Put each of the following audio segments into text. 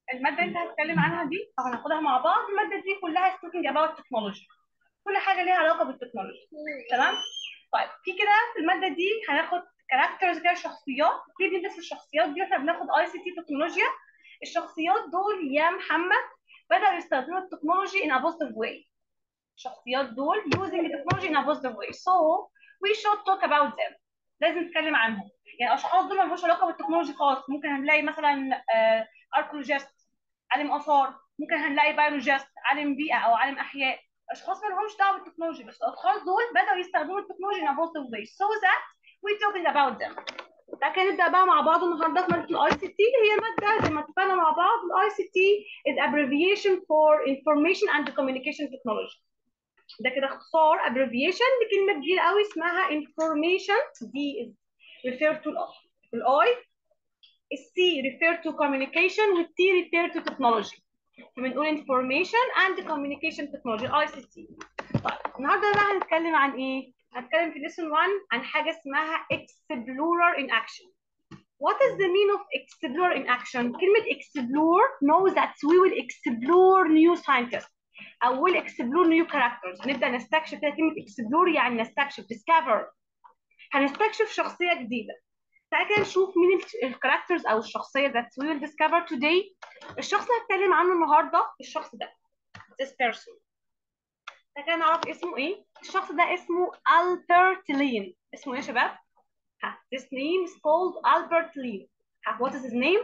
الماده اللي انت هتتكلم عنها دي او هناخدها مع بعض الماده دي كلها talking about technology كل حاجه ليها علاقه بالتكنولوجيا تمام طيب في كده في الماده دي هناخد كاركترز كده شخصيات ليه بندرس الشخصيات دي واحنا بناخد اي سي تي تكنولوجيا الشخصيات دول يا محمد بدأوا يستخدموا التكنولوجي in a positive way الشخصيات دول using the technology in a positive way so we should talk about them لازم نتكلم عنهم يعني الاشخاص دول ما لهمش علاقه بالتكنولوجي خالص ممكن هنلاقي مثلا اركولوجيست عالم اثار ممكن هنلاقي بيولوجيست عالم بيئه او عالم احياء اشخاص ما لهمش دعوه بالتكنولوجي بس الاشخاص دول بداوا يستخدموا التكنولوجي in a positive way so that we talking about them لكن نبدا بقى مع بعض النهارده في ماده الاي سي تي هي ماده زي ما اتفقنا مع بعض الاي سي تي is abbreviation for information and communication technology ده كده اختصار abbreviation لكلمه كبيره قوي اسمها information دي is refer to الاي السي refer to communication والتي refer to technology فبنقول information and communication technology اي سي تي طيب النهارده بقى هنتكلم عن ايه؟ هنتكلم في lesson 1 عن حاجه اسمها explorer in action What is the meaning of explore in action? كلمة explore knows that we will explore new scientists أو will explore new characters نبدأ نستكشف كده كلمة explore يعني نستكشف discover هنستكشف شخصية جديدة تعالى كده نشوف مين الكاركترز أو الشخصية that we will discover today الشخص اللي هتكلم عنه النهاردة الشخص ده this person ده كده نعرف اسمه ايه الشخص ده اسمه ألبرت لين اسمه ايه يا شباب؟ ها this name is called Albert Lee ها what is his name?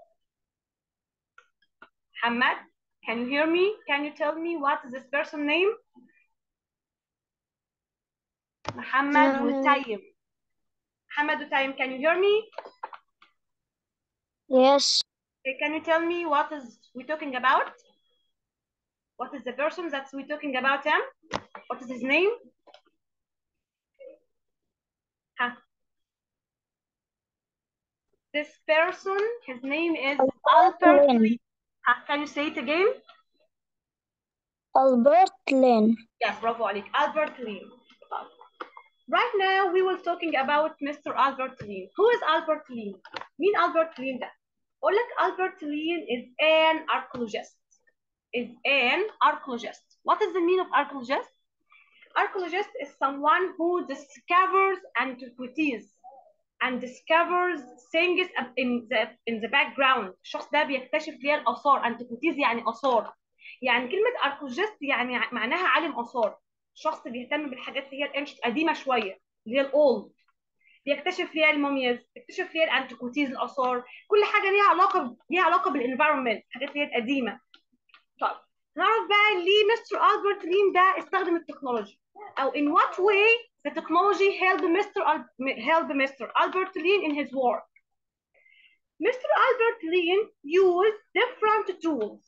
محمد can you hear me? can you tell me what is this person name? محمد وتايم محمد وتايم can you hear me? Yes. Okay, can you tell me what is we talking about? What is the person that we talking about him? What is his name? Huh. This person, his name is Albert Lin. Lee. Huh, Can you say it again? Albert Lin. Yes, bravo عليك. Albert Lee. Right now we will talking about Mr. Albert Lee. Who is Albert Lee? مين Albert Lee ده؟ أقول لك Albert Lee is an archaeologist. Is an archaeologist. What is the meaning of archaeologist? Archaeologist is someone who discovers antiquities and discovers things in the in the background. الشخص ده بيكتشف ليه الآثار. antiquities يعني آثار. يعني كلمة archaeologist يعني معناها عالم آثار. شخص بيهتم بالحاجات اللي هي الانشط قديمة شوية اللي هي الأولد. بيكتشف فيها المومياز، بيكتشف فيها الانتيكوتيز الآثار، كل حاجة ليها علاقة ليها علاقة بالانفايرمنت، الحاجات اللي هي القديمة. طيب نعرف بقى ليه مستر ألبرت لين ده استخدم التكنولوجيا أو in what way the technology helped Mr. Al- helped Mr. Albert Lin in his work. Mr. Albert Lin used different tools.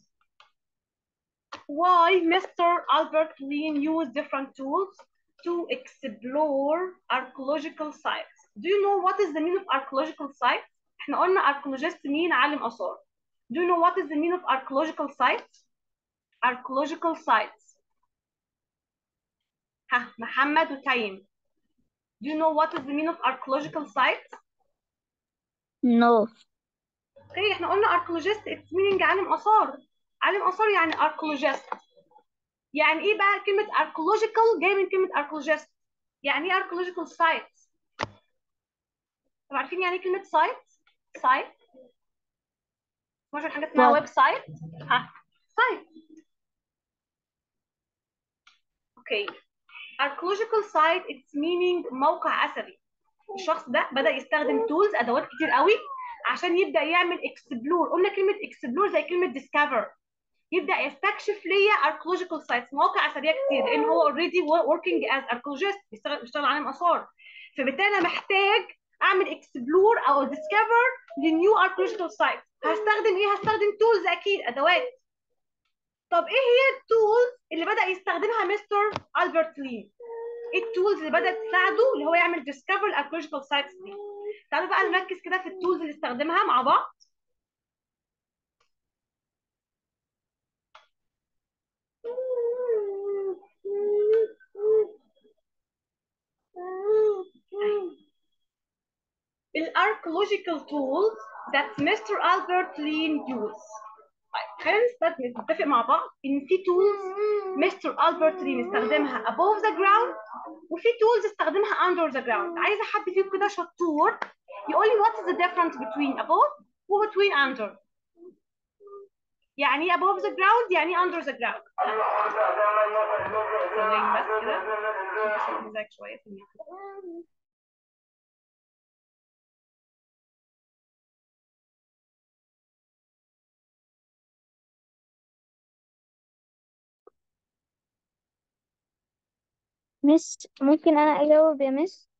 Why Mr. Albert Lin used different tools to explore archaeological sites? Do you know what is the meaning of archaeological sites? احنا قلنا archaeologist مين عالم آثار. Do you know what is the meaning of archaeological sites? archaeological sites. ها محمد وتايم. Do you know what is the meaning of archaeological sites? No. اوكي احنا قلنا archaeologist it's meaning عالم آثار. عالم آثار يعني archaeologist. يعني ايه بقى كلمة archaeological جاي من كلمة archaeologist. يعني ايه archaeological sites؟ طب عارفين يعني ايه كلمة site؟ site مش حاجة اسمها What? ويب سايت؟ ها site. اوكي archaeological site it's meaning موقع اثري الشخص ده بدأ يستخدم تولز ادوات كتير قوي عشان يبدأ يعمل اكسبلور قلنا كلمة اكسبلور زي كلمة ديسكفر يبدأ يستكشف ليا archaeological sites مواقع اثريه كتير لان هو already working as archaeologist بيشتغل بيشتغل عالم اثار فبالتالي انا محتاج اعمل اكسبلور او ديسكفر لنيو archaeological sites هستخدم ايه هستخدم تولز اكيد ادوات طب ايه هي التولز اللي بدأ يستخدمها مستر البرت لين ايه التولز اللي بدأت تساعده اللي هو يعمل ديسكفر الاركيولوجيكال سايتس دي تعالوا بقى نركز كده في التولز اللي استخدمها مع بعض الاركيولوجيكال tools that Mr. Albert Lean used خلينا نستثبت نتفق مع بعض ان في تولز مستر البرت لي مستخدمها above the ground وفي تولز استخدمها under the ground عايزه حد فيكم كده شطور يقول لي what is the difference between above و between under يعني ايه above the ground يعني ايه under the ground ثواني بس كده عشان نزعج شويه ثانية. مس ممكن أنا أجاوب يا مس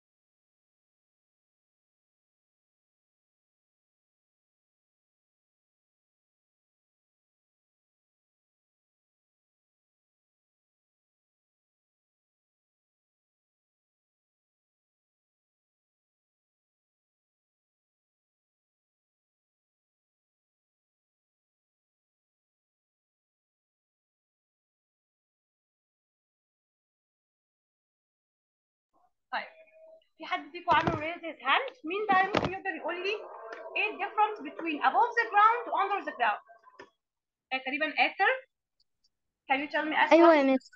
طيب في حد فيكم عامل raise his hand مين بقى ممكن يقدر يقول لي ايه ال difference between above the ground و under the ground آه تقريبا آخر can you tell me آخر أيوة يا مس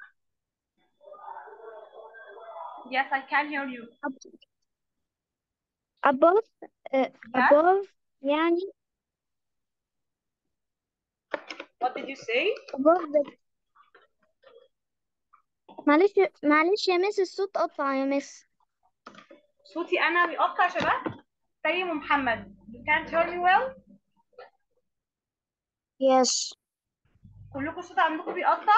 yes I can hear you above آه، yeah above يعني what did you say above the معلش معلش يا مس الصوت قطع يا مس صوتي انا بيقطع يا شباب سيم ومحمد you can't hear me well يس كلكم الصوت عندكم بيقطع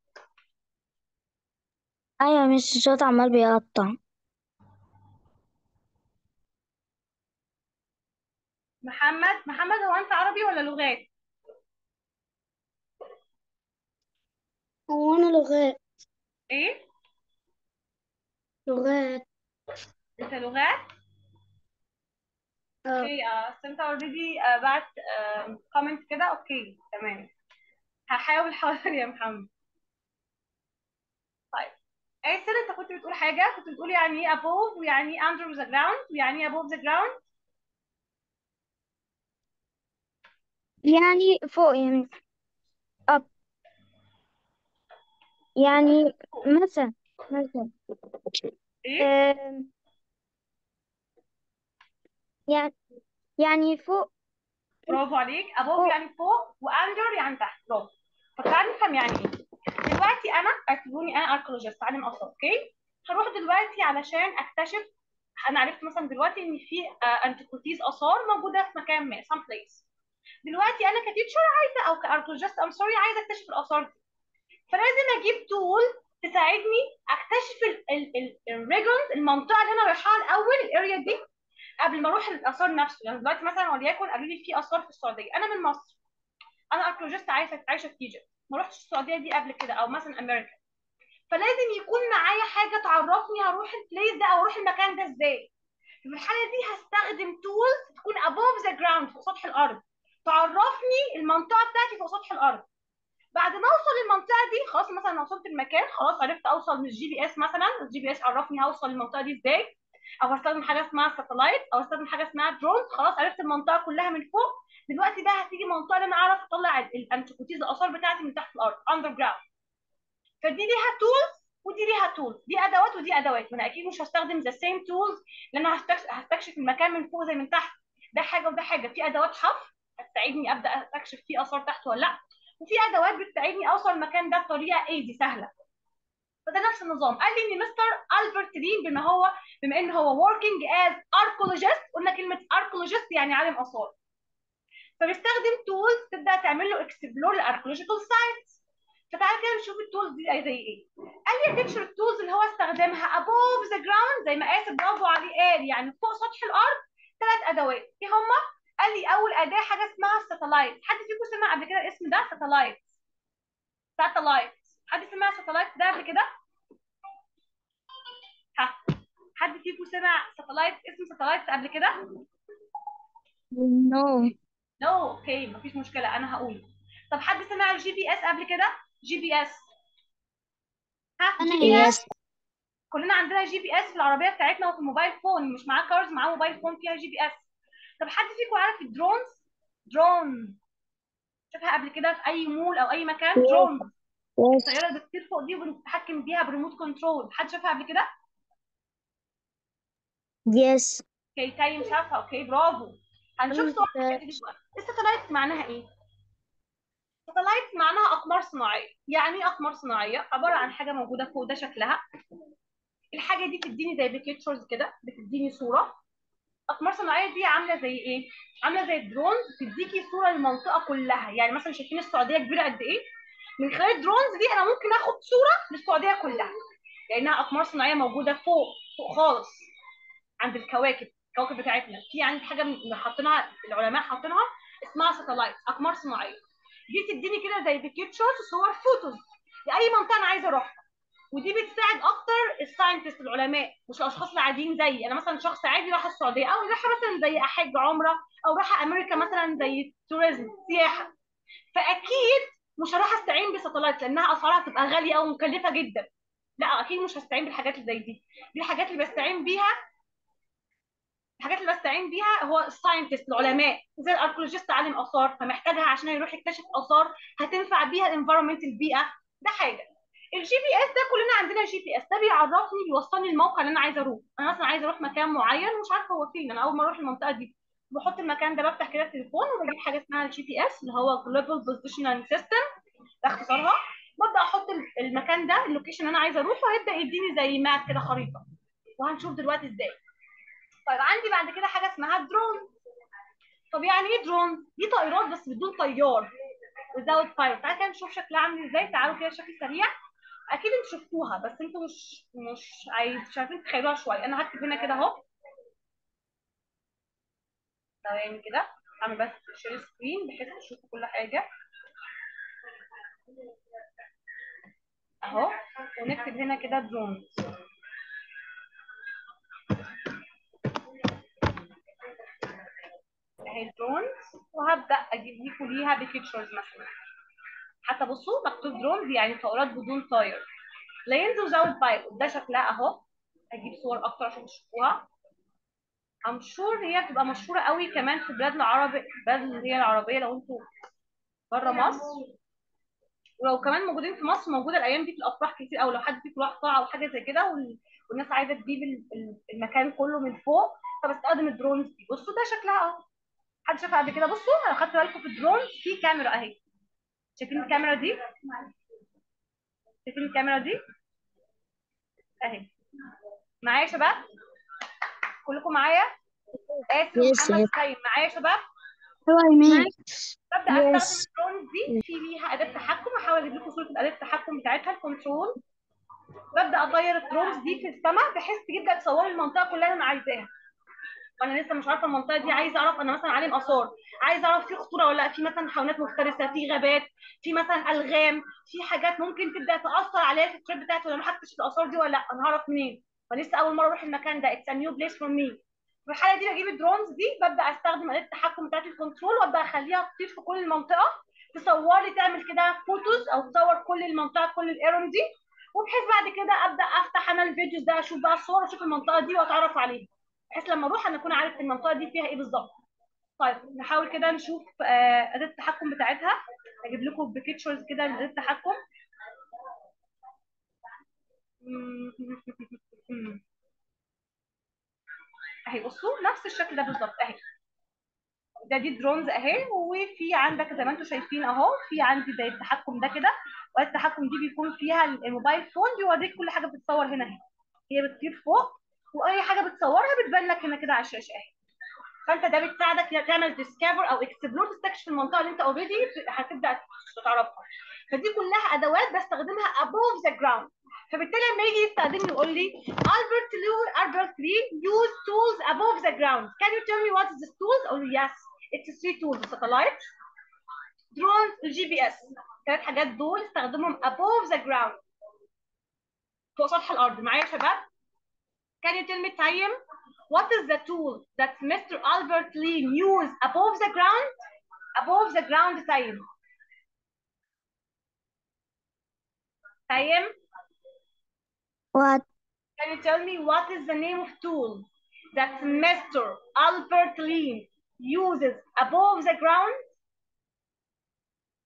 أيوة يا مس الصوت عمال بيقطع محمد محمد هو انت عربي ولا لغات هو أنا لغات ايه لغات انت لغات اه اوكي اه أصل انت اوريدي بعت كومنت كده اوكي تمام هحاول حاضر يا محمد طيب آسر انت كنت بتقول حاجة كنت بتقول يعني ايه above ويعني ايه under the ground ويعني ايه above the ground يعني فوق يا مس up يعني مثلا مثلا ايه آم، يعني يعني فوق برافو عليك above فوق يعني فوق واندر يعني تحت برافو طب تعالى نفهم يعني ايه دلوقتي انا اعتبروني انا اركولوجيست عالم اثار اوكي هروح دلوقتي علشان اكتشف انا عرفت مثلا دلوقتي ان في انتيكوتيز اثار موجوده في مكان ما some place دلوقتي انا كتيتشر عايزه او كاركولوجيست ام سوري عايزه اكتشف الاثار دي فلازم اجيب تول تساعدني اكتشف الريجونز المنطقه اللي انا رايحاها الاول الاريا دي قبل ما اروح الاثار نفسه يعني دلوقتي مثلا وليكن قالوا لي في اثار في السعوديه انا من مصر انا اركولوجيست عايشه عايشه في ايجيبت ما رحتش السعوديه دي قبل كده او مثلا امريكا فلازم يكون معايا حاجه تعرفني هروح البليس ده او اروح المكان ده ازاي في الحاله دي هستخدم تولز تكون above the ground فوق سطح الارض تعرفني المنطقه بتاعتي فوق سطح الارض بعد ما اوصل للمنطقه دي خلاص مثلا انا وصلت المكان خلاص عرفت اوصل من الجي بي اس مثلا الجي بي اس عرفني هوصل للمنطقه دي ازاي او استخدم حاجه اسمها ساتلايت او استخدم حاجه اسمها درون خلاص عرفت المنطقه كلها من فوق دلوقتي بقى هتيجي منطقه اللي انا اعرف اطلع الانتيكوتيز الاثار بتاعتي من تحت الارض اندر جراوند فدي ليها تولز ودي ليها تولز دي ادوات ودي ادوات ما انا اكيد مش هستخدم ذا سيم تولز لان انا هستكشف, هستكشف المكان من فوق زي من تحت ده حاجه وده حاجه في ادوات حفر هتساعدني ابدا استكشف فيه اثار تحت ولا لا وفي ادوات بتساعدني اوصل المكان ده بطريقه ايزي سهله فده نفس النظام قال لي ان مستر البرت لين بما هو بما ان هو working as archaeologist قلنا كلمه archaeologist يعني عالم اثار فبيستخدم تولز تبدا تعمل له اكسبلور الاركيولوجيكال سايتس فتعالى كده نشوف التولز دي زي ايه قال لي تكشر التولز اللي هو استخدمها above the ground زي ما اسف برافو عليه قال يعني فوق سطح الارض ثلاث ادوات ايه هما قال لي اول اداه حاجه اسمها الساتلايت حد فيكم سمع قبل كده الاسم ده ساتلايت ساتلايت حد سمع ساتلايت ده قبل كده ها حد فيكم سمع ساتلايت اسم ساتلايت قبل كده نو نو اوكي مفيش مشكله انا هقول طب حد سمع الجي بي اس قبل كده جي بي اس ها جي أنا بي يس اس كلنا عندنا جي بي اس في العربيه بتاعتنا وفي الموبايل فون مش معاه كارز معاه موبايل فون فيها جي بي اس طب حد فيكم عارف الدرونز درون شافها قبل كده في اي مول او اي مكان Yes. درون Yes. الطياره اللي بتطير فوق دي وبنتحكم بيها بريموت كنترول حد شافها قبل كده Yes. اوكي تايم شافها اوكي برافو هنشوف أنا صور شفتها. الحاجات دي دلوقتي الساتلايت معناها ايه ساتلايت معناها اقمار صناعيه يعني ايه اقمار صناعيه عباره عن حاجه موجوده فوق ده شكلها الحاجه دي بتديني زي بيكتشرز كده بتديني صوره اقمار صناعيه دي عامله زي ايه عامله زي الدرونز بتديكي صوره للمنطقه كلها يعني مثلا شايفين السعوديه كبيره قد ايه من خلال الدرونز دي انا ممكن اخد صوره للسعوديه كلها لانها اقمار صناعيه موجوده فوق فوق خالص عند الكواكب الكواكب بتاعتنا في عندي حاجه من- حاطينها العلماء حاطينها اسمها ساتلايت اقمار صناعيه دي تديني كده زي بيكتشرز صور فوتوز لاي منطقه انا عايزه اروحها ودي بتساعد اكتر الساينتست العلماء مش الاشخاص العاديين زيي انا مثلا شخص عادي راح السعوديه او رايحه مثلا زي احج عمره او رايحه امريكا مثلا زي توريزم سياحه فاكيد مش هروح استعين بساتلايت لانها اسعارها هتبقى غاليه او مكلفه جدا لا اكيد مش هستعين بالحاجات اللي زي دي دي الحاجات اللي بستعين بيها الحاجات اللي بستعين بيها هو الساينتست العلماء زي الاركولوجيست عالم اثار فمحتاجها عشان يروح يكتشف اثار هتنفع بيها الانفايرمنت البيئه ده حاجه الجي بي اس ده كلنا عندنا جي بي اس ده بيعرفني بيوصلني الموقع اللي انا عايزه اروح انا مثلا عايزه اروح مكان معين ومش عارفه هو فين انا اول ما اروح المنطقه دي بحط المكان ده بفتح كده التليفون وبجيب حاجه اسمها الجي بي اس اللي هو جلوبال بوزيشنال سيستم ده اختصارها ببدا احط المكان ده اللوكيشن اللي انا عايزه اروحه وهيبدا يديني زي ماب كده خريطه وهنشوف دلوقتي ازاي طيب عندي بعد كده حاجه اسمها درون طب يعني ايه درون دي طائرات بس بدون طيار without pilot تعالى كده نشوف شكلها عامل ازاي تعالوا كده بشكل سريع اكيد انتوا شفتوها بس انتوا مش مش عايز مش عارفين تتخيلوها شويه انا هكتب هنا كده اهو ثواني كده اعمل بس شير سكرين بحيث تشوفوا كل حاجه اهو ونكتب هنا كده درون اهي الدرونز وهبدا اجيب لكم ليها بيكتشرز مثلا حتى بصوا مكتوب درونز يعني طائرات بدون طاير planes without pilot ده شكلها اهو اجيب صور اكتر عشان تشوفوها I'm sure هي بتبقى مشهورة قوي كمان في بلاد العرب بلاد اللي هي العربية لو انتوا بره مصر ولو كمان موجودين في مصر موجودة الأيام دي في الأفراح كتير أو لو حد فيكم راح قاعة أو حاجة زي كده وال... والناس عايزة تجيب ال- ال- المكان كله من فوق فبستخدم الدرونز دي بصوا ده شكلها اهو حد شافها قبل كده بصوا لو خدتوا بالكم في الدرونز في كاميرا أهي شايفين الكاميرا دي؟ شايفين الكاميرا دي؟ أهي معايا يا شباب؟ كلكم معايا؟ آسف Yes, محمد yes. خير معايا يا شباب؟ Hello, mate. ببدا Yes. استخدم الدرونز دي في ليها اداه تحكم احاول اجيب لكم صوره اداه التحكم بتاعتها الكنترول ببدا اطير الدرونز دي في السماء بحيث تبدا تصور لي المنطقه كلها اللي انا عايزاها وانا لسه مش عارفه المنطقه دي عايزه اعرف انا مثلا عالم اثار عايزه اعرف في خطوره ولا لا في مثلا حيوانات مفترسه في غابات في مثلا الغام في حاجات ممكن تبدا تاثر عليا في التريب بتاعتي ولا انا هكتشف الاثار دي ولا لا انا هعرف منين فلسه اول مره اروح المكان ده اتس ا نيو بليس فور مي في الحاله دي بجيب الدرونز دي ببدا استخدم اداه التحكم بتاعت الكنترول وابدا اخليها تطير في كل المنطقه تصور لي تعمل كده فوتوز او تصور كل المنطقه كل الايرون دي وبحيث بعد كده ابدا افتح انا الفيديوز ده اشوف بقى الصور واشوف المنطقه دي واتعرف عليها بحيث لما اروح انا اكون عارف المنطقه دي فيها ايه بالظبط طيب نحاول كده نشوف آه، اداه التحكم بتاعتها اجيب لكم بيكتشرز كده لاداه التحكم اهي بصوا نفس الشكل ده بالظبط اهي ده دي درونز اهي وفي عندك زي ما انتم شايفين اهو في عندي زي التحكم ده كده والتحكم دي بيكون فيها الموبايل فون بيوريك كل حاجه بتتصور هنا اهي هي بتطير فوق واي حاجه بتصورها بتبان لك هنا كده على الشاشه اهي فانت ده بتساعدك تعمل ديسكفر او اكسبلور تستكشف المنطقه اللي انت اوريدي هتبدا تعرفها فدي كلها ادوات بستخدمها above the ground فبالتالي لما يجي يستخدمني يقول لي Albert Lou Albert Lee use tools above the ground can you tell me what is this tools اقول له yes it's three tools satellite drones الجي بي اس ثلاث حاجات دول استخدمهم above the ground فوق سطح الارض معايا يا شباب can you tell me time what is the tool that Mr. Albert Lee used above the ground above the ground time time What? Can you tell me what is the name of tool that Mr. Albert Lee uses above the ground?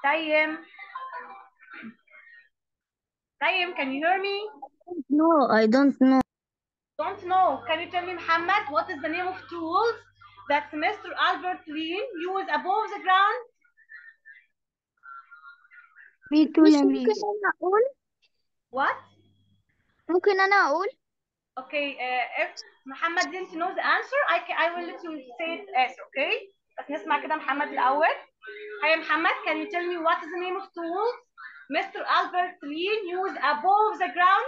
تيم تيم can you hear me No, I don't know. don't know can you tell me Muhammad what is the name of tools that Mr. Albert Lean used above the ground مش ممكن أنا أقول what ممكن أنا أقول Okay, uh, if Muhammad didn't know the answer, I can, I will let you say it as okay? بس نسمع كده محمد الأول. Hi محمد, can you tell me what is the name of tools Mr. Albert Lean used above the ground?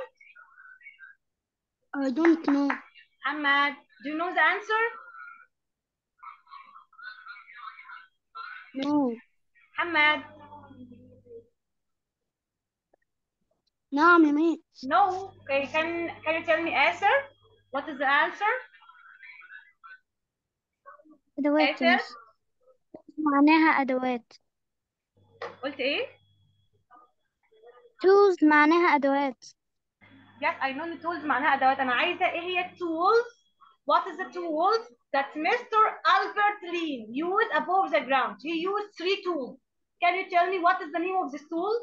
I don't know. Muhammad, do you know the answer? No. Muhammad, نعم يا ميس no. Okay, can can you tell me answer? What is the answer? أدوات يا آسر؟ ميس معناها أدوات قلت إيه؟ tools معناها أدوات Yes, I know the tools معناها أدوات. أنا عايزة إيه هي tools? What is the tools that Mr. Albert Lean used above the ground? He used three tools. Can you tell me what is the name of this tools?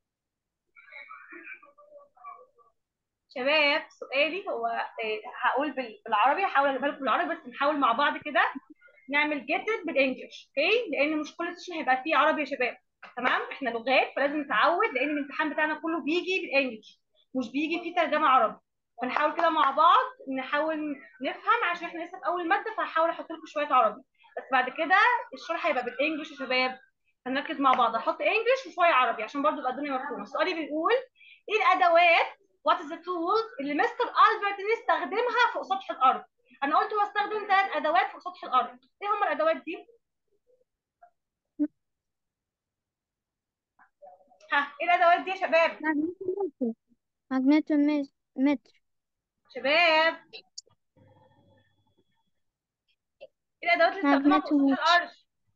شباب سؤالي هو إيه، هقول بال- بالعربي هحاول اجيبها لكم بالعربي بس نحاول مع بعض كده نعمل جيت ات بالانجلش اوكي لان مش كل سيشن هيبقى فيه عربي يا شباب تمام احنا لغات فلازم نتعود لان الامتحان بتاعنا كله بيجي بالانجلش مش بيجي فيه ترجمه عربي فنحاول كده مع بعض نحاول نفهم عشان احنا لسه في اول ماده فهحاول احط لكم شويه عربي بس بعد كده الشرح هيبقى بالانجلش يا شباب هنركز مع بعض احط انجلش وشويه عربي عشان برضو يبقى الدنيا مفهومه سؤالي بيقول ايه الادوات وات از ذا تولز اللي مستر البرت استخدمها فوق سطح الارض انا قلت هو استخدم ثلاث ادوات فوق سطح الارض ايه هم الادوات دي ها ايه الادوات دي يا شباب ماجنيتومتر متر شباب ايه الادوات اللي استخدمها فوق سطح ماجنيتومتر. الارض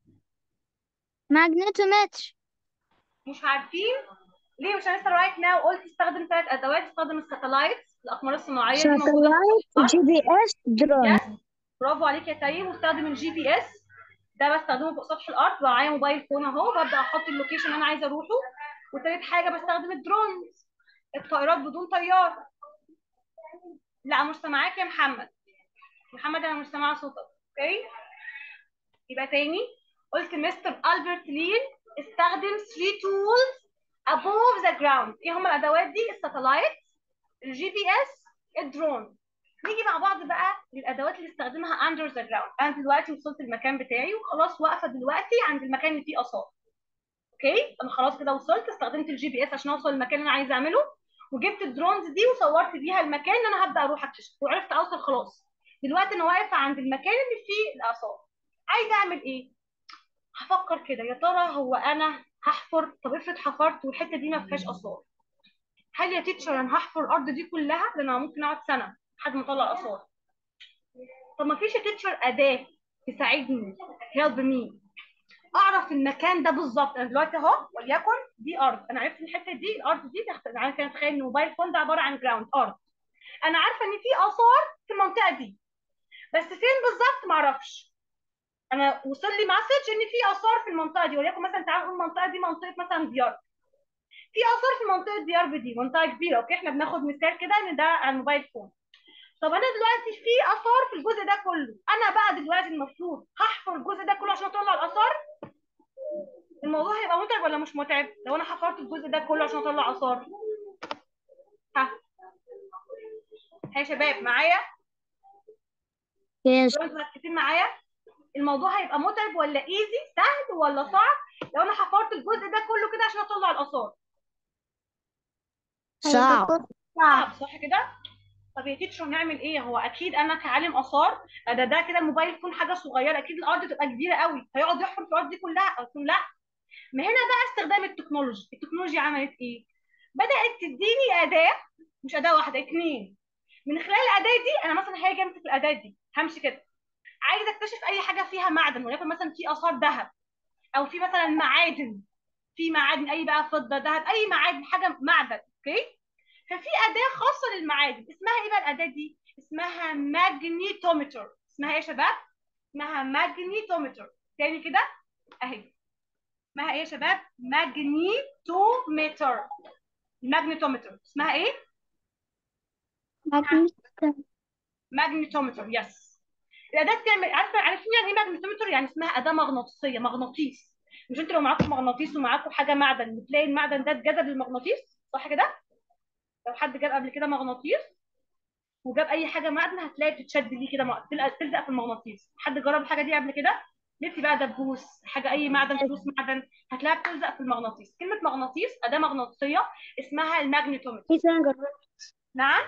ماجنيتومتر مش عارفين ليه مش انا لسه رايت ناو قلت استخدم ثلاث ادوات استخدم الساتلايتس الاقمار الصناعيه دي موجوده ساتلايت جي بي اس درون يس برافو عليك يا تيم واستخدم الجي بي اس ده بستخدمه فوق سطح الارض معايا موبايل فون اهو ببدا احط اللوكيشن اللي انا عايزه اروحه وتالت حاجه بستخدم الدرونز الطائرات بدون طيار لا مش سامعاك يا محمد محمد انا مش سامعه صوتك اوكي يبقى تاني قلت مستر البرت لين استخدم 3 tools above the ground ايه هم الادوات دي الساتلايت الجي بي اس الدرون نيجي مع بعض بقى للادوات اللي استخدمها اندر ذا جراوند انا دلوقتي وصلت المكان بتاعي وخلاص واقفه دلوقتي عند المكان اللي فيه اثار اوكي انا خلاص كده وصلت استخدمت الجي بي اس عشان اوصل المكان اللي انا عايزه اعمله وجبت الدرونز دي وصورت بيها المكان اللي انا هبدا اروح اكتشف وعرفت اوصل خلاص دلوقتي انا واقفه عند المكان اللي فيه الاثار عايزه اعمل ايه هفكر كده يا ترى هو انا هحفر طب افرض حفرت والحته دي ما فيهاش اثار هل يا تيتشر انا هحفر الارض دي كلها ده انا ممكن اقعد سنه لحد ما اطلع اثار طب ما فيش يا تيتشر اداه تساعدني هيلب مي اعرف المكان ده بالظبط انا دلوقتي اهو وليكن دي ارض انا عرفت الحته دي الارض دي تحت انا كان اتخيل ان الموبايل فون ده عباره عن جراوند ارض انا عارفه ان في اثار في المنطقه دي بس فين بالظبط ما اعرفش انا وصل لي مسج ان في اثار في المنطقه دي وليكن مثلا تعالوا نقول المنطقه دي منطقه مثلا ديار في اثار في منطقه ديار دي منطقه كبيره اوكي احنا بناخد مثال كده ان ده على الموبايل فون طب انا دلوقتي في اثار في الجزء ده كله انا بقى دلوقتي المفروض هحفر الجزء ده كله عشان اطلع الاثار الموضوع هيبقى متعب ولا مش متعب لو انا حفرت الجزء ده كله عشان اطلع اثار ها ها يا شباب معايا يس انتوا مركزين معايا الموضوع هيبقى متعب ولا ايزي سهل ولا صعب لو انا حفرت الجزء ده كله كده عشان اطلع الاثار صعب صعب صح كده طب يا تيتشر نعمل ايه هو اكيد انا كعالم اثار ده ده كده الموبايل يكون حاجه صغيره اكيد الارض تبقى كبيره قوي هيقعد يحفر في الارض دي كلها اقول لا ما هنا بقى استخدام التكنولوجي التكنولوجيا عملت ايه بدات تديني اداه مش اداه واحده اتنين من خلال الاداه دي انا مثلا هاجي امسك الاداه دي همشي كده عايزه اكتشف اي حاجه فيها معدن وليكن مثلا في اثار ذهب او في مثلا معادن في معادن اي بقى فضه ذهب اي معادن حاجه معدن اوكي ففي اداه خاصه للمعادن اسمها ايه بقى الاداه دي اسمها ماجنيتومتر اسمها ايه يا شباب اسمها ماجنيتومتر تاني كده اهي اسمها ايه يا شباب ماجنيتومتر الماجنيتومتر اسمها ايه ماجنت ماجنيتومتر يس الاداه بتعمل عارفه عارفين يعني ايه ماجنيتومتر يعني اسمها اداه مغناطيسيه مغناطيس مش انتوا لو معاكم مغناطيس ومعاكم حاجه معدن بتلاقي المعدن ده اتجذب للمغناطيس صح كده لو حد جاب قبل كده مغناطيس وجاب اي حاجه معدن هتلاقي بتتشد ليه كده مع- تلقى- تلزق في المغناطيس حد جرب الحاجه دي قبل كده جبتي بقى دبوس حاجه اي معدن فلوس معدن هتلاقيها بتلزق في المغناطيس كلمه مغناطيس اداه مغناطيسيه اسمها الماجنيتومتر كيس انا جربت نعم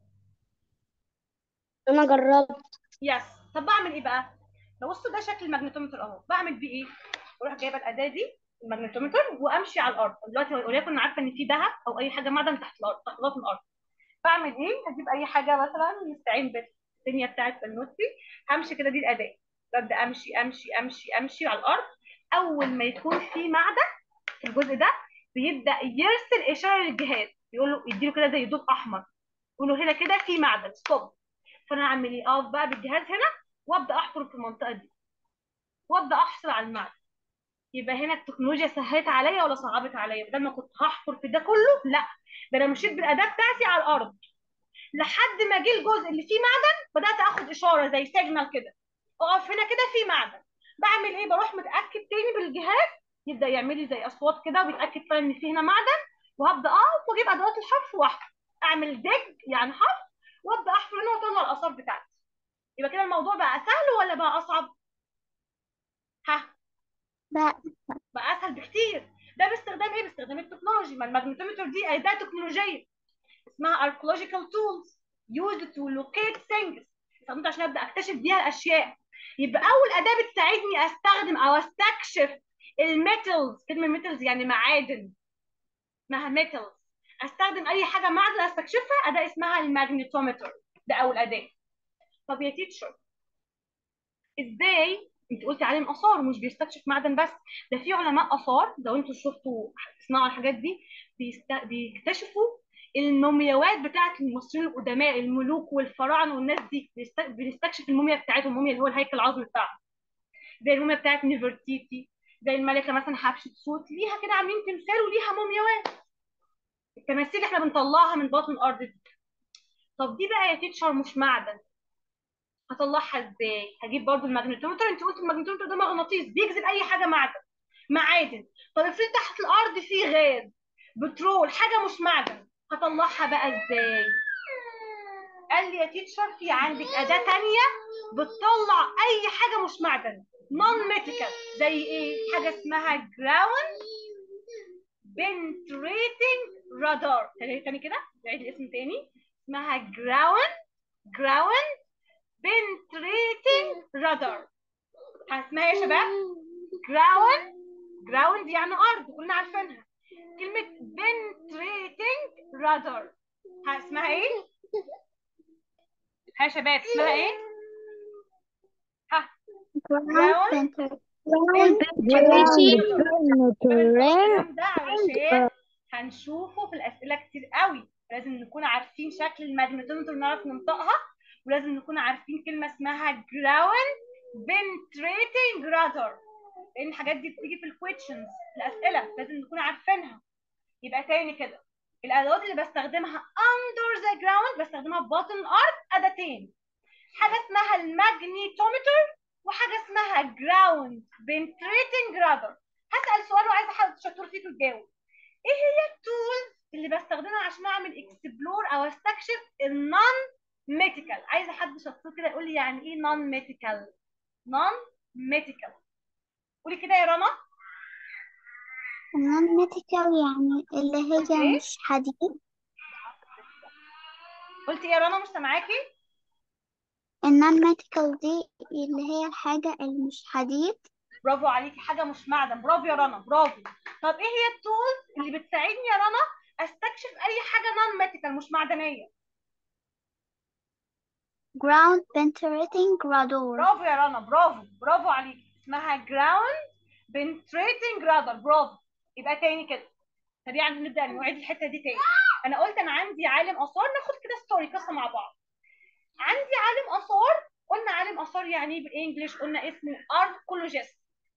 انا جربت يس طب بعمل ايه بقى بصوا ده شكل الماجنيتومتر اهو بعمل بيه ايه بروح جايبه الاداه دي الماجنيتومتر وامشي على الارض دلوقتي وليكن عارفه ان في ذهب او اي حاجه معدن تحت الارض تحت ضغط الارض بعمل ايه هجيب اي حاجه مثلا نستعين بالدنيا بتاعت بنوتي همشي كده دي الاداه ببدا امشي امشي امشي امشي على الارض اول ما يكون في معدن في الجزء ده بيبدا يرسل اشاره للجهاز يقول له يديله كده زي ضوء احمر يقول له هنا كده في معدن ستوب فانا اعمل ايه اقف بقى بالجهاز هنا وابدا احفر في المنطقه دي وابدا احصل على المعدن يبقى هنا التكنولوجيا سهلت عليا ولا صعبت عليا بدل ما كنت هحفر في ده كله لا ده انا مشيت بالاداه بتاعتي على الارض لحد ما جه الجزء اللي فيه معدن بدات اخد اشاره زي سيجنال كده اقف هنا كده في معدن بعمل ايه بروح متاكد تاني بالجهاز يبدا يعمل لي زي اصوات كده ويتاكد فعلا ان في هنا معدن وهبدا اقف واجيب ادوات الحفر واحفر اعمل دج يعني حفر وابدا احفر هنا واطلع الاثار بتاعتي يبقى كده الموضوع بقى سهل ولا بقى اصعب ها بقى بقى اسهل بكتير ده باستخدام ايه باستخدام التكنولوجي ما الماجنتومتر دي اداه تكنولوجيه اسمها archaeological tools used to locate things استخدمتها عشان ابدا اكتشف بيها الاشياء يبقى اول اداه بتساعدني استخدم او استكشف الميتالز كلمه ميتالز يعني معادن اسمها ميتالز استخدم اي حاجه معدن استكشفها اداه اسمها الماجنتومتر ده اول اداه طب يا تيتشر ازاي انت قلتي علم اثار مش بيستكشف معدن بس ده في علماء اثار لو انتوا شفتوا تسمعوا الحاجات دي بيست... بيكتشفوا المومياوات بتاعت المصريين القدماء الملوك والفراعنه والناس دي بيست... بنستكشف الموميا بتاعتهم الموميا اللي هو الهيكل العظمي بتاعهم زي الموميا بتاعت نفرتيتي زي الملكه مثلا حتشبسوت ليها كده عاملين تمثال وليها مومياوات التماثيل احنا بنطلعها من باطن الارض دي طب دي بقى يا تيتشر مش معدن هطلعها ازاي هجيب برضو الماجنتومتر انت قلت الماجنتومتر ده مغناطيس بيجذب اي حاجه معدن معادن طب افرض تحت الارض في غاز بترول حاجه مش معدن هطلعها بقى ازاي قال لي يا تيتشر في عندك اداه تانية بتطلع اي حاجه مش معدن نون ميتيكال زي ايه حاجه اسمها جراوند بنتريتنج رادار تاني تاني كده نعيد الاسم تاني اسمها جراوند جراوند بنتريتنج رادار اسمها ايه يا شباب جراوند جراوند يعني ارض كلنا عارفينها كلمه بنتريتنج رادار اسمها ايه ها يا شباب اسمها ايه ها ground Ground penetrating الكلام ده علشان هنشوفه في الاسئله كتير قوي لازم نكون عارفين شكل الماجنتومتر نعرف ننطقها ولازم نكون عارفين كلمه اسمها جراوند بنتريتنج رادار لان الحاجات دي بتيجي في الكويشنز الاسئله لازم نكون عارفينها يبقى تاني كده الادوات اللي بستخدمها under the ground بستخدمها في باطن الارض اداتين حاجه اسمها الماجنيتومتر وحاجه اسمها جراوند بنتريتنج رادار هسال سؤال وعايزه حد شطور فيكم تجاوب ايه هي التولز اللي بستخدمها عشان اعمل اكسبلور او استكشف النون ميتيكال عايزه حد شطور كده يقول لي يعني ايه نون ميتيكال نون ميتيكال قولي كده يا رنا non medical يعني اللي قلت هي ايه مش حديد قلت ايه يا رنا مش سامعاكي النون medical دي اللي هي الحاجة اللي مش حديد برافو عليكي حاجه مش معدن برافو يا رنا برافو طب ايه هي التولز اللي بتساعدني يا رنا استكشف اي حاجه نون ميتيكال مش معدنيه ground penetrating radar برافو يا رنا برافو برافو عليكي اسمها جراوند بنتريتنج رادار برافو يبقى تاني كده سريعا نبدا نعيد الحته دي تاني انا قلت انا عندي عالم اثار ناخد كده ستوري قصه مع بعض عندي عالم اثار قلنا عالم اثار يعني ايه بالانجلش قلنا اسمه اركولوجيست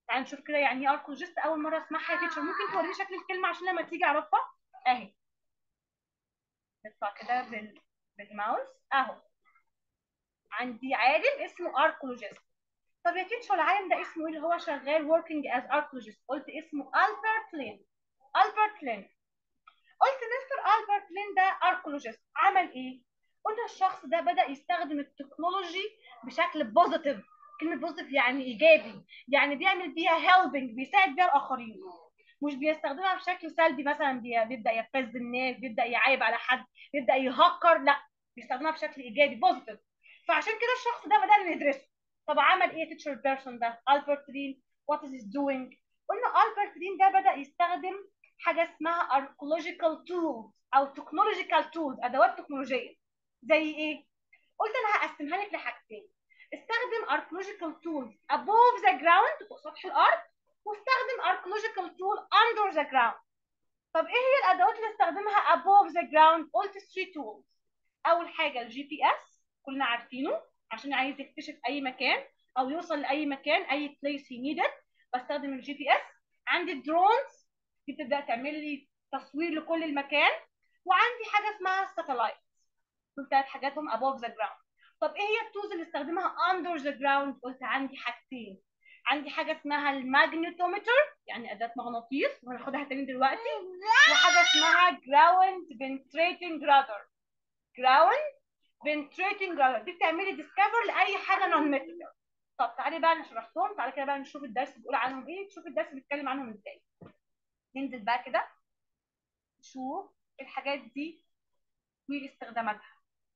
تعالى نشوف كده يعني ايه اركولوجيست اول مره اسمعها يا تيتشر ممكن توريني شكل الكلمه عشان لما تيجي اعرفها اهي نطلع كده بال... بالماوس اهو عندي عالم اسمه اركولوجيست طب يا تيتشر العالم ده اسمه ايه اللي هو شغال working as archaeologist قلت اسمه ألبرت لين ألبرت لين قلت مستر ألبرت لين ده اركولوجيست عمل ايه قلنا الشخص ده بدأ يستخدم التكنولوجي بشكل بوزيتيف كلمة بوزيتيف يعني إيجابي يعني بيعمل بيها هيلبنج بيساعد بيها الآخرين مش بيستخدمها بشكل سلبي مثلا بي- بيبدأ يبتز الناس بيبدأ يعايب على حد بيبدأ يهكر لا بيستخدمها بشكل إيجابي بوزيتيف فعشان كده الشخص ده بدأنا ندرسه طب عمل ايه تيتشر بيرسون ده ألبرت لين وات از دوينج قلنا ألبرت لين ده بدأ يستخدم حاجة اسمها archaeological tools أو technological tools أدوات تكنولوجية زي ايه؟ قلت انا هقسمها لك لحاجتين استخدم archaeological tools above the ground فوق سطح الارض واستخدم archaeological tool under the ground طب ايه هي الادوات اللي استخدمها above the ground قلت 3 tools اول حاجه الجي بي اس كلنا عارفينه عشان عايز يكتشف اي مكان او يوصل لاي مكان اي place he needed بستخدم الجي بي اس عندي الدرونز دي بتبدا تعمل لي تصوير لكل المكان وعندي حاجه اسمها الساتلايت دول ثلاث حاجات هم above the ground طب ايه هي التولز اللي استخدمها under the ground قلت عندي حاجتين عندي حاجه اسمها الماجنتومتر يعني اداه مغناطيس وهناخدها تاني دلوقتي وحاجه اسمها ground penetrating radar ground penetrating radar دي بتعملي ديسكفر لاي حاجه نون ميتال طب تعالي بقى انا شرحتهم تعالى كده بقى نشوف الدرس بيقول عنهم ايه نشوف الدرس بيتكلم عنهم ازاي ننزل بقى كده نشوف الحاجات دي واستخداماتها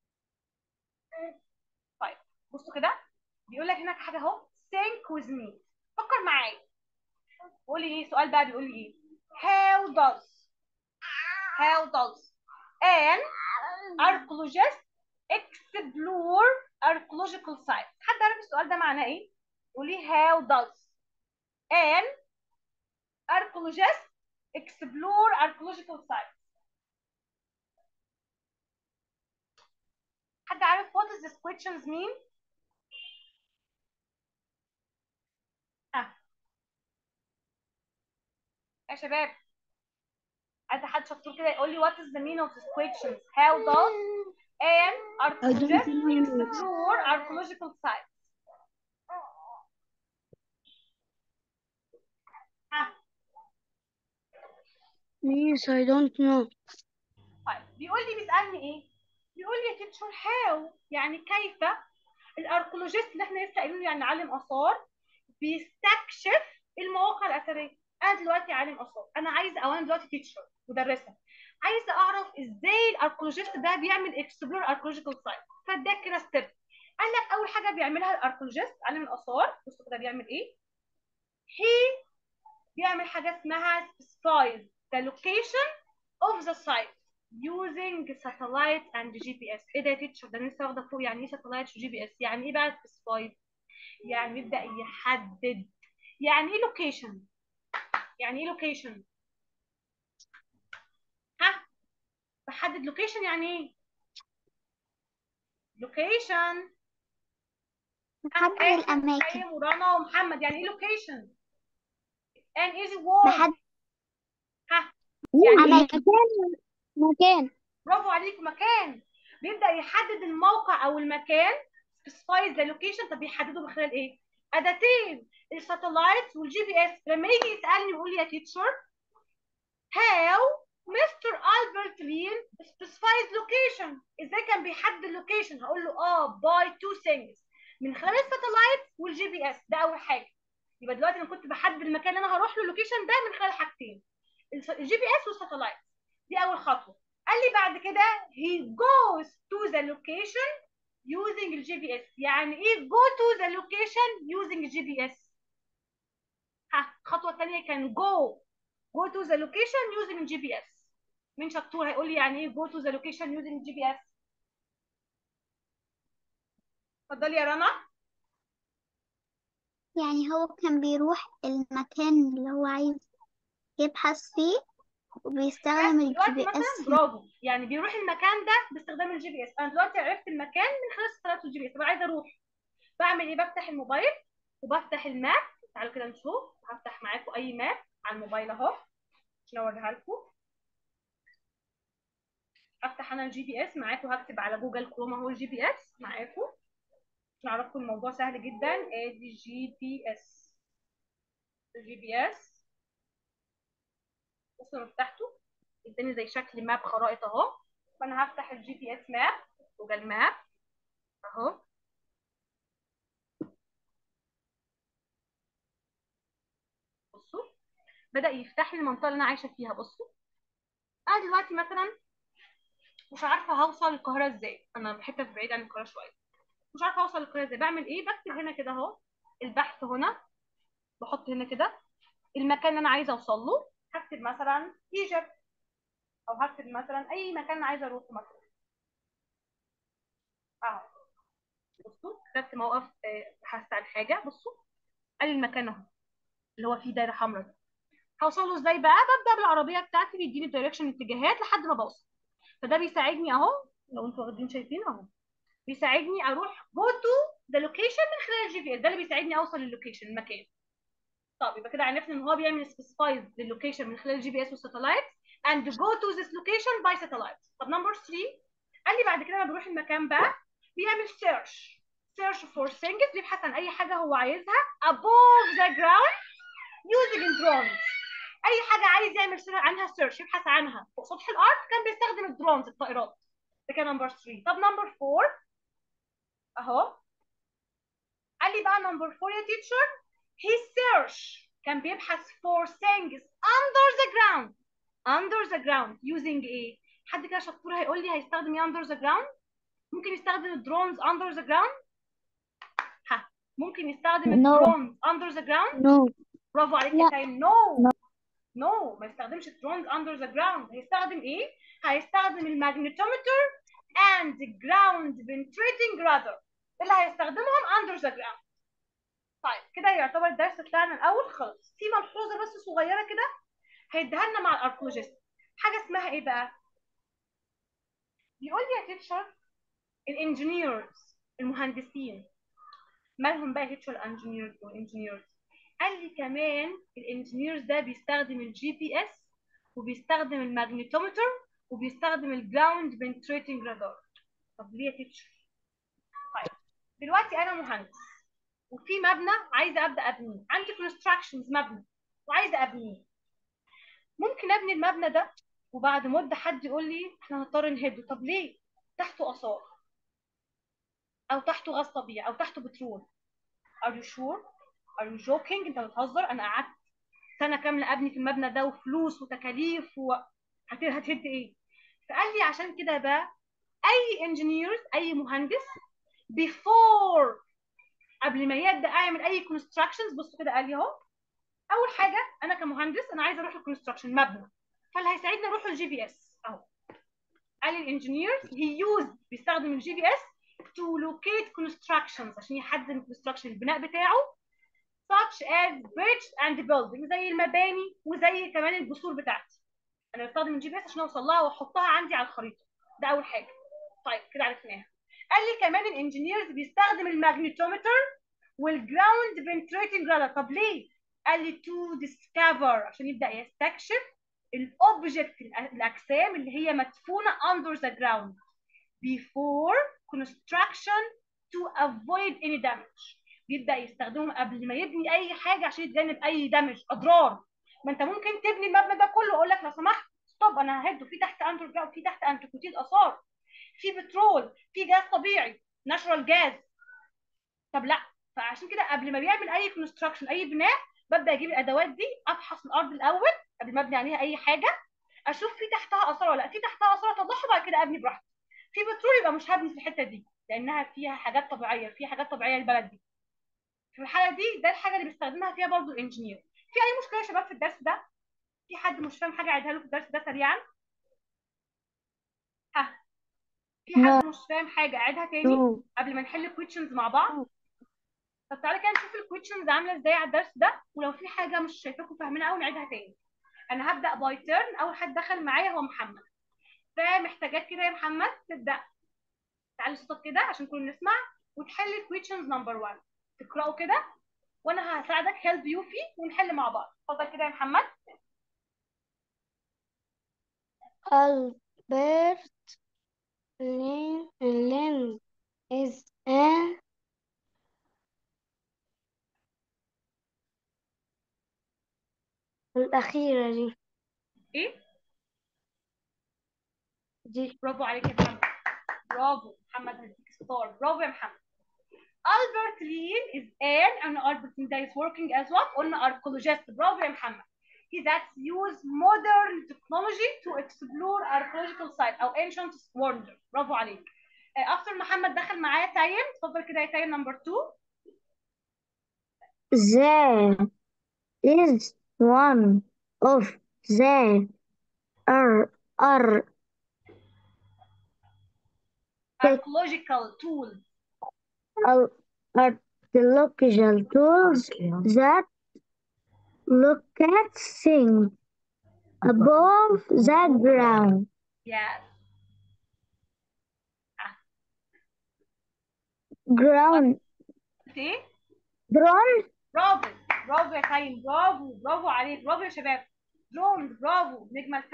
طيب بصوا كده بيقول لك هناك حاجه اهو think with me فكر معايا قولي ايه سؤال بقى بيقول لي ايه how does how does an archaeologist explore archaeological sites حد عارف السؤال ده معناه ايه قولي how does an archaeologist explore archaeological sites حد عارف what does this questions mean ها يا شباب عايزه حد شطور كده يقول لي what is the meaning of this questions how does an archaeologist explore archaeological sites ها Yes, I don't know. طيب بيقول لي بيسالني ايه بيقول لي يا تيتشر how يعني كيف الاركولوجيست اللي احنا لسه قايلين يعني عالم اثار بيستكشف المواقع الاثريه انا دلوقتي عالم اثار انا عايزه او انا دلوقتي تيتشر مدرسه عايزه اعرف ازاي الاركولوجيست ده بيعمل اكسبلور اركولوجيكال سايت فاداك كده ستيب قال لك اول حاجه بيعملها الاركولوجيست عالم الاثار بصوا كده بيعمل ايه هي بيعمل حاجه اسمها specifies the location of the site using satellite and GPS ايه ده يا تيتشر ده أنا لسه واخده فوق يعني ايه satellite و GPS يعني ايه بقى specifies يعني يبدأ يحدد يعني ايه location يعني ايه location ها بحدد location يعني ايه location بحدد آسف، الأماكن مريم ورانا ومحمد يعني ايه location an easy word بحدد ها أماكن مكان برافو عليك مكان بيبدأ يحدد الموقع او المكان specifies the location طب يحدده من خلال ايه اداتين الساتلايت والجي بي اس لما يجي يسالني يقول لي يا تيتشر how Mr. Albert Lin specifies location ازاي كان بيحدد اللوكيشن هقول له اه by two things من خلال الساتلايت والجي بي اس ده اول حاجه يبقى دلوقتي انا كنت بحدد المكان اللي انا هروح له اللوكيشن ده من خلال حاجتين الجي بي اس والساتلايت دي اول خطوه قال لي بعد كده he goes to the location using الجي بي اس يعني ايه go to the location using الجي بي اس ها الخطوه الثانيه كان go go to the location using الجي بي اس مين شطور هيقول لي يعني ايه go to the location using الجي بي اس اتفضلي يا رنا يعني هو كان بيروح المكان اللي هو عايز يبحث فيه وبيستخدم بس الجي دلوقتي بي مثلا اس برافو يعني بيروح المكان ده باستخدام الجي بي اس انا دلوقتي عرفت المكان من خلال الساتلايت والجي بي اس طب عايزه اروح بعمل ايه بفتح الموبايل وبفتح الماب تعالوا كده نشوف هفتح معاكم اي ماب على الموبايل اهو عشان اوريها لكم افتح انا الجي بي اس معاكم هكتب على جوجل كروم اهو الجي بي اس معاكم عشان اعرفكم الموضوع سهل جدا ادي جي بي اس الجي بي اس بصوا انا فتحته اداني زي شكل ماب خرائط اهو فانا هفتح الجي بي اس ماب جوجل ماب اهو بصوا بدأ يفتح لي المنطقة اللي أنا عايشة فيها بصوا أنا دلوقتي مثلا مش عارفة هوصل القاهرة ازاي أنا في حتة بعيد عن القاهرة شوية مش عارفة أوصل القاهرة ازاي بعمل إيه بكتب هنا كده أهو البحث هنا بحط هنا كده المكان اللي أنا عايزة أوصل له هكتب مثلا ايجيبت أو هكتب مثلا أي مكان أنا عايزة أروحه مثلا أهو بصوا كتبت موقف آه، بحثت عن حاجة بصوا قال لي المكان أهو اللي هو فيه دايرة حمراء ده هوصل له ازاي بقى ببدأ بالعربية بتاعتي بيديني الدايركشن اتجاهات لحد ما بوصل فده بيساعدني اهو لو انتوا واخدين شايفين اهو بيساعدني اروح جو تو ذا لوكيشن من خلال الجي بي اس ده اللي بيساعدني اوصل للوكيشن المكان طب يبقى كده عرفنا ان هو بيعمل سبيسيفايز للوكيشن من خلال الجي بي اس والساتلايت and go to this location by satellite طب نمبر 3 قال لي بعد كده انا بروح المكان بقى بيعمل search search for things بيبحث عن اي حاجه هو عايزها above the ground using drones اي حاجه عايز يعمل سير عنها سيرش يبحث عنها فوق سطح الارض كان بيستخدم الدرونز الطائرات ده كان نمبر 3 طب نمبر 4 اهو قال لي بقى نمبر 4 يا تيتشر he search كان بيبحث for things under the ground under the ground using ايه حد كده شطور هيقول لي هيستخدم ايه under the ground ممكن يستخدم الدرونز under the ground ها ممكن يستخدم No. الدرونز under the ground نو برافو عليك لا. يا تايم نو نو ما يستخدمش drones under the ground هيستخدم ايه؟ هيستخدم الماجنتومتر and ground penetrating radar اللي هيستخدمهم under the ground طيب كده يعتبر الدرس بتاعنا الاول خلص في ملحوظه بس صغيره كده هيديها لنا مع الاركولوجيست حاجه اسمها ايه بقى؟ بيقول لي يا تيتشر الانجينيرز المهندسين مالهم بقى تيتشر الانجينيرز والانجينيرز قال لي كمان الانجينيرز ده بيستخدم الجي بي اس وبيستخدم الماجنتومتر وبيستخدم الجراوند بنتريتنج رادار طب ليه يا تيتشر طيب دلوقتي انا مهندس وفي مبنى عايزه ابدا ابنيه عندي كونستراكشنز مبنى وعايزه ابنيه ممكن ابني المبنى ده وبعد مده حد يقول لي احنا هنضطر نهده طب ليه تحته اثار او تحته غاز طبيعي او تحته بترول are you sure are you joking انت بتهزر انا قعدت سنه كامله ابني في المبنى ده وفلوس وتكاليف و هت- هتهد ايه فقال لي عشان كده بقى اي انجينيرز اي مهندس before قبل ما يبدا اعمل اي كونستراكشنز بصوا كده قال لي اهو اول حاجه انا كمهندس انا عايزه اروح الكونستراكشن مبنى فاللي هيساعدني اروح الجي بي اس اهو قال لي الانجينيرز هي يوز بيستخدم الجي بي اس to locate constructions عشان يحدد الكونستراكشن البناء بتاعه such as bridges and buildings زي المباني وزي كمان الجسور بتاعتي انا بستخدم الجي بي اس عشان اوصل لها واحطها عندي على الخريطه ده اول حاجه طيب كده عرفناها قال لي كمان الانجينيرز بيستخدم الماجنتومتر والجراوند بنتريتنج رادار طب ليه قال لي تو ديسكفر عشان يبدا يستكشف الاوبجكت الاجسام اللي هي مدفونه under the ground before construction to avoid any damage بيبدا يستخدمهم قبل ما يبني اي حاجه عشان يتجنب اي دامج اضرار ما انت ممكن تبني المبنى ده كله اقول لك لو سمحت ستوب انا ههده في تحت اندر جراوند في تحت انتركوتيد اثار في بترول في جاز طبيعي ناتشورال جاز طب لا فعشان كده قبل ما بيعمل اي كونستراكشن اي بناء ببدا اجيب الادوات دي افحص الارض الاول قبل ما ابني عليها اي حاجه اشوف في تحتها اثار ولا لا في تحتها اثار اتضحى وبعد كده ابني براحتي في بترول يبقى مش هبني في الحته دي لانها فيها حاجات طبيعيه فيها حاجات طبيعيه البلد دي في الحاله دي ده الحاجه اللي بيستخدمها فيها برضو الانجينير في اي مشكله يا شباب في الدرس ده في حد مش فاهم حاجه اعيدها له في الدرس ده سريعا ها في حد مش فاهم حاجه اعيدها تاني نو قبل ما نحل الكويشنز مع بعض طب تعالى كده نشوف الكويشنز عامله ازاي على الدرس ده ولو في حاجه مش شايفاكم فاهمينها قوي نعيدها تاني انا هبدا باي تيرن اول حد دخل معايا هو محمد فمحتاجاك كده يا محمد تبدا تعالي صوتك كده عشان كلنا نسمع وتحل الكويشنز نمبر 1 تقراوا كده وانا هساعدك هيلب يو فيه ونحل مع بعض اتفضل كده يا محمد Albert Lin Lin is a الأخيرة دي ايه دي برافو عليك يا محمد برافو محمد هديك ستار برافو يا محمد Albert Lean is an and Albert Lean that is working as what قلنا archaeologist برافو يا محمد he that use modern technology to explore archaeological site او ancient wonder برافو عليك آه، after محمد دخل معايا تايم اتفضل كده يا تايم نمبر 2 There is one of the are are archaeological tools archaeological tools that look at things above the ground. yes Ground قلت ايه ground برافو برافو يا تايم برافو برافو عليك برافو يا شباب درون برافو نجمة